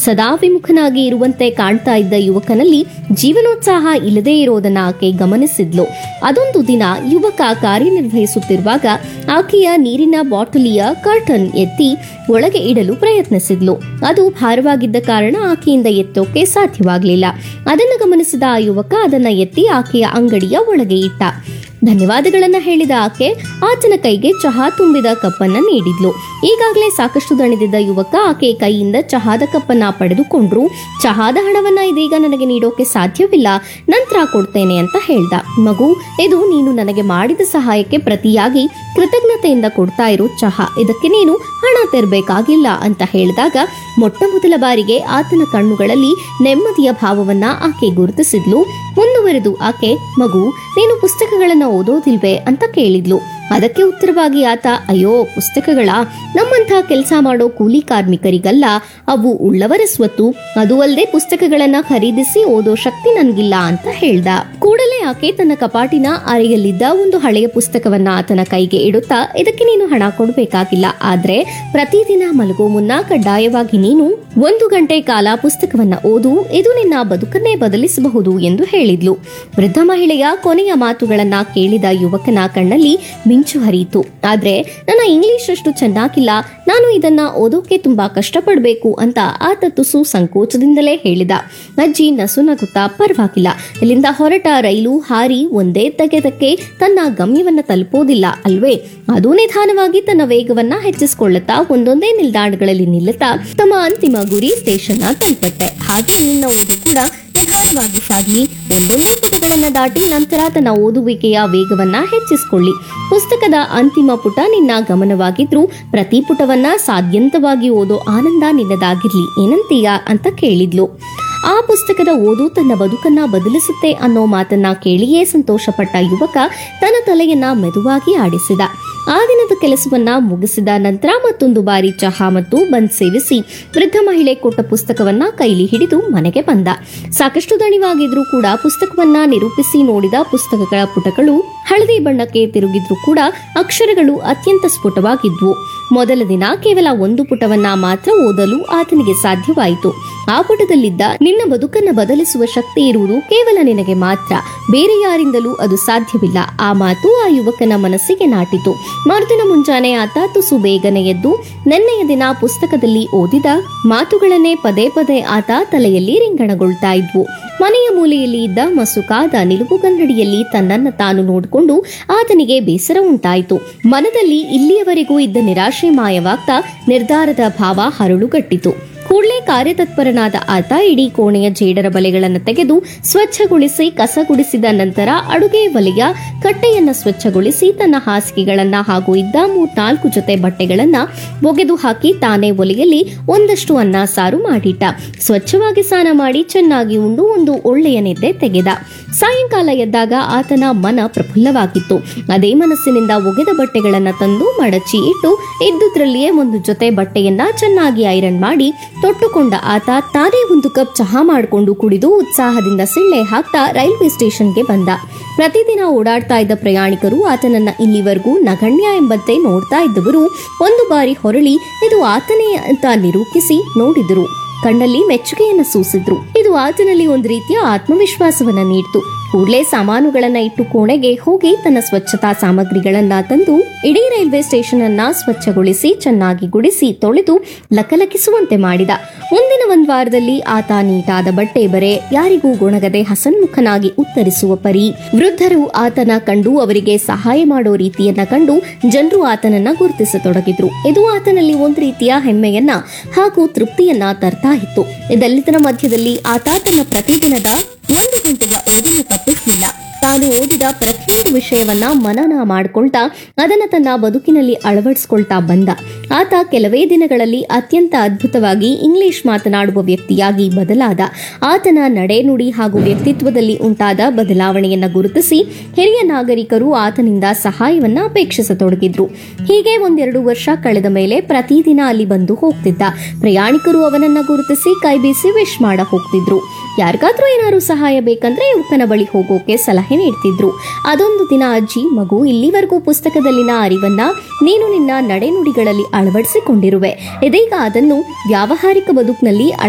ಸದಾ ವಿಮುಖನಾಗಿ ಇರುವಂತೆ ಕಾಣ್ತಾ ಇದ್ದ ಯುವಕನಲ್ಲಿ ಜೀವನೋತ್ಸಾಹ ಇಲ್ಲದೇ ಇರೋದನ್ನ ಆಕೆ ಗಮನಿಸಿದ್ಲು ಅದೊಂದು ದಿನ ಯುವಕ ಕಾರ್ಯನಿರ್ವಹಿಸುತ್ತಿರುವಾಗ ಆಕೆಯ ನೀರಿನ ಬಾಟಲಿಯ ಕರ್ಟನ್ ಎತ್ತಿ ಒಳಗೆ ಇಡಲು ಪ್ರಯತ್ನಿಸಿದ್ಲು ಅದು ಭಾರವಾಗಿದ್ದ ಕಾರಣ ಆಕೆಯಿಂದ ಎತ್ತೋಕೆ ಸಾಧ್ಯವಾಗಲಿಲ್ಲ ಅದನ್ನು ಗಮನಿಸಿದ ಆ ಯುವಕ ಅದನ್ನ ಎತ್ತಿ ಆಕೆಯ ಅಂಗಡಿಯ ಒಳಗೆ ಇಟ್ಟ ಧನ್ಯವಾದಗಳನ್ನ ಹೇಳಿದ ಆಕೆ ಆತನ ಕೈಗೆ ಚಹಾ ತುಂಬಿದ ಕಪ್ಪನ್ನ ನೀಡಿದ್ಲು ಈಗಾಗಲೇ ಸಾಕಷ್ಟು ದಣಿದಿದ್ದ ಯುವಕ ಆಕೆ ಕೈಯಿಂದ ಚಹಾದ ಕಪ್ಪನ್ನ ಪಡೆದುಕೊಂಡ್ರು ಚಹಾದ ಹಣವನ್ನ ಇದೀಗ ನನಗೆ ನೀಡೋಕೆ ಸಾಧ್ಯವಿಲ್ಲ ನಂತರ ಕೊಡ್ತೇನೆ ಅಂತ ಹೇಳ್ದ ಮಗು ಇದು ನೀನು ನನಗೆ ಮಾಡಿದ ಸಹಾಯಕ್ಕೆ ಪ್ರತಿಯಾಗಿ ಕೃತಜ್ಞತೆಯಿಂದ ಕೊಡ್ತಾ ಇರೋ ಚಹಾ ಇದಕ್ಕೆ ನೀನು ಹಣ ತೆರಬೇಕಾಗಿಲ್ಲ ಅಂತ ಹೇಳಿದಾಗ ಮೊಟ್ಟ ಮೊದಲ ಬಾರಿಗೆ ಆತನ ಕಣ್ಣುಗಳಲ್ಲಿ ನೆಮ್ಮದಿಯ ಭಾವವನ್ನ ಆಕೆ ಗುರುತಿಸಿದ್ಲು ಮುಂದುವರೆದು ಆಕೆ ಮಗು ನೀನು ಪುಸ್ತಕಗಳನ್ನ ಓದೋದಿಲ್ವೇ ಅಂತ ಕೇಳಿದ್ಲು ಅದಕ್ಕೆ ಉತ್ತರವಾಗಿ ಆತ ಅಯ್ಯೋ ಪುಸ್ತಕಗಳ ನಮ್ಮಂಥ ಕೆಲಸ ಮಾಡೋ ಕೂಲಿ ಕಾರ್ಮಿಕರಿಗಲ್ಲ ಅವು ಉಳ್ಳವರ ಸ್ವತ್ತು ಅದು ಅಲ್ಲದೆ ಪುಸ್ತಕಗಳನ್ನ ಖರೀದಿಸಿ ಓದೋ ಶಕ್ತಿ ನನ್ಗಿಲ್ಲ ಅಂತ ಹೇಳ್ದ ಕೂಡಲೇ ಆಕೆ ತನ್ನ ಕಪಾಟಿನ ಅರೆಯಲ್ಲಿದ್ದ ಒಂದು ಹಳೆಯ ಪುಸ್ತಕವನ್ನ ಆತನ ಕೈಗೆ ಇಡುತ್ತಾ ಇದಕ್ಕೆ ನೀನು ಹಣ ಕೊಡಬೇಕಾಗಿಲ್ಲ ಆದ್ರೆ ಪ್ರತಿದಿನ ಮಲಗೋ ಮುನ್ನ ಕಡ್ಡಾಯವಾಗಿ ನೀನು ಒಂದು ಗಂಟೆ ಕಾಲ ಪುಸ್ತಕವನ್ನ ಓದು ಇದು ನಿನ್ನ ಬದುಕನ್ನೇ ಬದಲಿಸಬಹುದು ಎಂದು ಹೇಳಿದ್ಲು ವೃದ್ಧ ಮಹಿಳೆಯ ಕೊನೆಯ ಮಾತುಗಳನ್ನ ಕೇಳಿದ ಯುವಕನ ಕಣ್ಣಲ್ಲಿ ಮಿಂಚು ಹರಿಯಿತು ಆದ್ರೆ ನನ್ನ ಇಂಗ್ಲಿಷ್ ಅಷ್ಟು ಚೆನ್ನಾಗಿಲ್ಲ ನಾನು ಇದನ್ನ ಓದೋಕೆ ತುಂಬಾ ಕಷ್ಟಪಡಬೇಕು ಅಂತ ಆತ ತುಸು ಸಂಕೋಚದಿಂದಲೇ ಹೇಳಿದ ಅಜ್ಜಿ ನಸು ನಗುತ್ತಾ ಪರವಾಗಿಲ್ಲ ಇಲ್ಲಿಂದ ಹೊರಟ ರೈಲು ಹಾರಿ ಒಂದೇ ತೆಗೆದಕ್ಕೆ ತನ್ನ ಗಮ್ಯವನ್ನ ತಲುಪೋದಿಲ್ಲ ಅಲ್ವೇ ಅದು ನಿಧಾನವಾಗಿ ತನ್ನ ವೇಗವನ್ನ ಹೆಚ್ಚಿಸಿಕೊಳ್ಳುತ್ತಾ ಒಂದೊಂದೇ ನಿಲ್ದಾಣಗಳಲ್ಲಿ ನಿಲ್ಲುತ್ತಾ ತಮ್ಮ ಅಂತಿಮ ಗುರಿ ಸ್ಟೇಷನ್ ತಲುಪತ್ತೆ ಹಾಗೆ ನಿನ್ನ ಓದು ಕೂಡ ನಿಧಾನವಾಗಿ ಸಾಗಿ ಒಂದೊಂದೇ ಪುಟಗಳನ್ನ ದಾಟಿ ನಂತರ ತನ್ನ ಓದುವಿಕೆಯ ವೇಗವನ್ನ ಹೆಚ್ಚಿಸಿಕೊಳ್ಳಿ ಪುಸ್ತಕದ ಅಂತಿಮ ಪುಟ ನಿನ್ನ ಗಮನವಾಗಿದ್ರೂ ಪ್ರತಿ ಪುಟವನ್ನ ಸಾಧ್ಯಂತವಾಗಿ ಓದೋ ಆನಂದ ನಿನ್ನದಾಗಿರ್ಲಿ ಏನಂತೀಯ ಅಂತ ಕೇಳಿದ್ಲು ಆ ಪುಸ್ತಕದ ಓದು ತನ್ನ ಬದುಕನ್ನ ಬದಲಿಸುತ್ತೆ ಅನ್ನೋ ಮಾತನ್ನ ಕೇಳಿಯೇ ಸಂತೋಷಪಟ್ಟ ಯುವಕ ತನ್ನ ತಲೆಯನ್ನ ಮೆದುವಾಗಿ ಆಡಿಸಿದ ಆ ದಿನದ ಕೆಲಸವನ್ನ ಮುಗಿಸಿದ ನಂತರ ಮತ್ತೊಂದು ಬಾರಿ ಚಹಾ ಮತ್ತು ಬಂದ್ ಸೇವಿಸಿ ವೃದ್ಧ ಮಹಿಳೆ ಕೊಟ್ಟ ಪುಸ್ತಕವನ್ನ ಕೈಲಿ ಹಿಡಿದು ಮನೆಗೆ ಬಂದ ಸಾಕಷ್ಟು ದಣಿವಾಗಿದ್ರೂ ಕೂಡ ಪುಸ್ತಕವನ್ನ ನಿರೂಪಿಸಿ ನೋಡಿದ ಪುಸ್ತಕಗಳ ಪುಟಗಳು ಹಳದಿ ಬಣ್ಣಕ್ಕೆ ತಿರುಗಿದ್ರೂ ಕೂಡ ಅಕ್ಷರಗಳು ಅತ್ಯಂತ ಸ್ಫುಟವಾಗಿದ್ವು ಮೊದಲ ದಿನ ಕೇವಲ ಒಂದು ಪುಟವನ್ನ ಮಾತ್ರ ಓದಲು ಆತನಿಗೆ ಸಾಧ್ಯವಾಯಿತು ಆ ಪುಟದಲ್ಲಿದ್ದ ನಿನ್ನ ಬದುಕನ್ನ ಬದಲಿಸುವ ಶಕ್ತಿ ಇರುವುದು ಕೇವಲ ನಿನಗೆ ಮಾತ್ರ ಬೇರೆ ಯಾರಿಂದಲೂ ಅದು ಸಾಧ್ಯವಿಲ್ಲ ಆ ಮಾತು ಆ ಯುವಕನ ಮನಸ್ಸಿಗೆ ನಾಟಿತು ಮರುದಿನ ಮುಂಜಾನೆ ಆತ ತುಸು ಬೇಗನೆ ಎದ್ದು ನೆನ್ನೆಯ ದಿನ ಪುಸ್ತಕದಲ್ಲಿ ಓದಿದ ಮಾತುಗಳನ್ನೇ ಪದೇ ಪದೇ ಆತ ತಲೆಯಲ್ಲಿ ರಿಂಗಣಗೊಳ್ತಾ ಇದ್ವು ಮನೆಯ ಮೂಲೆಯಲ್ಲಿ ಇದ್ದ ಮಸುಕಾದ ನಿಲುವುಗನ್ನಡಿಯಲ್ಲಿ ತನ್ನನ್ನ ತಾನು ನೋಡಿಕೊಂಡು ಆತನಿಗೆ ಬೇಸರ ಉಂಟಾಯಿತು ಮನದಲ್ಲಿ ಇಲ್ಲಿಯವರೆಗೂ ಇದ್ದ ನಿರಾಶೆ ಮಾಯವಾಗ್ತಾ ನಿರ್ಧಾರದ ಭಾವ ಹರಳುಗಟ್ಟಿತು ಕೂಡಲೇ ಕಾರ್ಯತತ್ಪರನಾದ ಆತ ಇಡೀ ಕೋಣೆಯ ಜೇಡರ ಬಲೆಗಳನ್ನು ತೆಗೆದು ಸ್ವಚ್ಛಗೊಳಿಸಿ ಕಸ ಗುಡಿಸಿದ ನಂತರ ಅಡುಗೆ ಒಲೆಯ ಕಟ್ಟೆಯನ್ನ ಸ್ವಚ್ಛಗೊಳಿಸಿ ತನ್ನ ಹಾಸಿಗೆಗಳನ್ನ ಹಾಗೂ ಇದ್ದ ಮೂರ್ನಾಲ್ಕು ಜೊತೆ ಬಟ್ಟೆಗಳನ್ನ ಒಗೆದು ಹಾಕಿ ತಾನೇ ಒಲೆಯಲ್ಲಿ ಒಂದಷ್ಟು ಅನ್ನ ಸಾರು ಮಾಡಿಟ್ಟ ಸ್ವಚ್ಛವಾಗಿ ಸ್ನಾನ ಮಾಡಿ ಚೆನ್ನಾಗಿ ಉಂಡು ಒಂದು ಒಳ್ಳೆಯ ನಿದ್ದೆ ತೆಗೆದ ಸಾಯಂಕಾಲ ಎದ್ದಾಗ ಆತನ ಮನ ಪ್ರಫುಲ್ಲವಾಗಿತ್ತು ಅದೇ ಮನಸ್ಸಿನಿಂದ ಒಗೆದ ಬಟ್ಟೆಗಳನ್ನ ತಂದು ಮಡಚಿ ಇಟ್ಟು ಇದ್ದುದ್ರಲ್ಲಿಯೇ ಒಂದು ಜೊತೆ ಬಟ್ಟೆಯನ್ನ ಚೆನ್ನಾಗಿ ಐರನ್ ಮಾಡಿ ತೊಟ್ಟುಕೊಂಡ ಆತ ತಾನೇ ಒಂದು ಕಪ್ ಚಹಾ ಮಾಡಿಕೊಂಡು ಕುಡಿದು ಉತ್ಸಾಹದಿಂದ ಸಿಳ್ಳೆ ಹಾಕ್ತಾ ರೈಲ್ವೆ ಸ್ಟೇಷನ್ಗೆ ಬಂದ ಪ್ರತಿದಿನ ಓಡಾಡ್ತಾ ಇದ್ದ ಪ್ರಯಾಣಿಕರು ಆತನನ್ನ ಇಲ್ಲಿವರೆಗೂ ನಗಣ್ಯ ಎಂಬಂತೆ ನೋಡ್ತಾ ಇದ್ದವರು ಒಂದು ಬಾರಿ ಹೊರಳಿ ಇದು ಆತನೇ ಅಂತ ನಿರೂಪಿಸಿ ನೋಡಿದರು ಕಣ್ಣಲ್ಲಿ ಮೆಚ್ಚುಗೆಯನ್ನ ಸೂಸಿದ್ರು ಇದು ಆತನಲ್ಲಿ ಒಂದು ರೀತಿಯ ಆತ್ಮವಿಶ್ವಾಸವನ್ನ ನೀಡಿತು ಕೂಡಲೇ ಸಾಮಾನುಗಳನ್ನ ಇಟ್ಟು ಕೋಣೆಗೆ ಹೋಗಿ ತನ್ನ ಸ್ವಚ್ಛತಾ ಸಾಮಗ್ರಿಗಳನ್ನ ತಂದು ಇಡೀ ರೈಲ್ವೆ ಸ್ಟೇಷನ್ ಅನ್ನ ಸ್ವಚ್ಛಗೊಳಿಸಿ ಚೆನ್ನಾಗಿ ಗುಡಿಸಿ ತೊಳೆದು ಲಕಲಕಿಸುವಂತೆ ಮಾಡಿದ ಮುಂದಿನ ಒಂದ್ ವಾರದಲ್ಲಿ ಆತ ನೀಟಾದ ಬಟ್ಟೆ ಬರೆ ಯಾರಿಗೂ ಗೊಣಗದೆ ಹಸನ್ಮುಖನಾಗಿ ಉತ್ತರಿಸುವ ಪರಿ ವೃದ್ಧರು ಆತನ ಕಂಡು ಅವರಿಗೆ ಸಹಾಯ ಮಾಡೋ ರೀತಿಯನ್ನ ಕಂಡು ಜನರು ಆತನನ್ನ ಗುರುತಿಸತೊಡಗಿದ್ರು ಇದು ಆತನಲ್ಲಿ ಒಂದು ರೀತಿಯ ಹೆಮ್ಮೆಯನ್ನ ಹಾಗೂ ತೃಪ್ತಿಯನ್ನ ತರ್ತಾ ಇತ್ತು ಇದೆಲ್ಲದರ ಮಧ್ಯದಲ್ಲಿ ಆತ ತನ್ನ ಪ್ರತಿದಿನದ ಒಂದು ಗಂಟೆಯ ಓದನ್ನು ತಪ್ಪಿಸಲಿಲ್ಲ ತಾನು ಓದಿದ ಪ್ರತಿಯೊಂದು ವಿಷಯವನ್ನ ಮನನ ಮಾಡ್ಕೊಳ್ತಾ ಅದನ್ನ ತನ್ನ ಬದುಕಿನಲ್ಲಿ ಅಳವಡಿಸ್ಕೊಳ್ತಾ ಬಂದ ಆತ ಕೆಲವೇ ದಿನಗಳಲ್ಲಿ ಅತ್ಯಂತ ಅದ್ಭುತವಾಗಿ ಇಂಗ್ಲಿಷ್ ಮಾತನಾಡುವ ವ್ಯಕ್ತಿಯಾಗಿ ಬದಲಾದ ಆತನ ನಡೆನುಡಿ ಹಾಗೂ ವ್ಯಕ್ತಿತ್ವದಲ್ಲಿ ಉಂಟಾದ ಬದಲಾವಣೆಯನ್ನ ಗುರುತಿಸಿ ಹಿರಿಯ ನಾಗರಿಕರು ಆತನಿಂದ ಸಹಾಯವನ್ನ ಅಪೇಕ್ಷಿಸತೊಡಗಿದ್ರು ಹೀಗೆ ಒಂದೆರಡು ವರ್ಷ ಕಳೆದ ಮೇಲೆ ಪ್ರತಿದಿನ ಅಲ್ಲಿ ಬಂದು ಹೋಗ್ತಿದ್ದ ಪ್ರಯಾಣಿಕರು ಅವನನ್ನ ಗುರುತಿಸಿ ಕೈಬೀಸಿ ವಿಶ್ ಮಾಡ ಹೋಗ್ತಿದ್ರು ಯಾರಿಗಾದ್ರೂ ಏನಾದ್ರು ಸಹಾಯ ಬೇಕಂದ್ರೆ ಯುವಕನ ಬಳಿ ಹೋಗೋಕೆ ಸಲಹೆ ನೀಡ್ತಿದ್ರು ಅದೊಂದು ದಿನ ಅಜ್ಜಿ ಮಗು ಇಲ್ಲಿವರೆಗೂ ಪುಸ್ತಕದಲ್ಲಿನ ಅರಿವನ್ನ ನೀನು ನಿನ್ನ ನಡೆನುಡಿಗಳಲ್ಲಿ ಅಳವಡಿಸಿಕೊಂಡಿರುವೆ ಇದೀಗ ಅದನ್ನು ವ್ಯಾವಹಾರಿಕ ಬದುಕಿನಲ್ಲಿ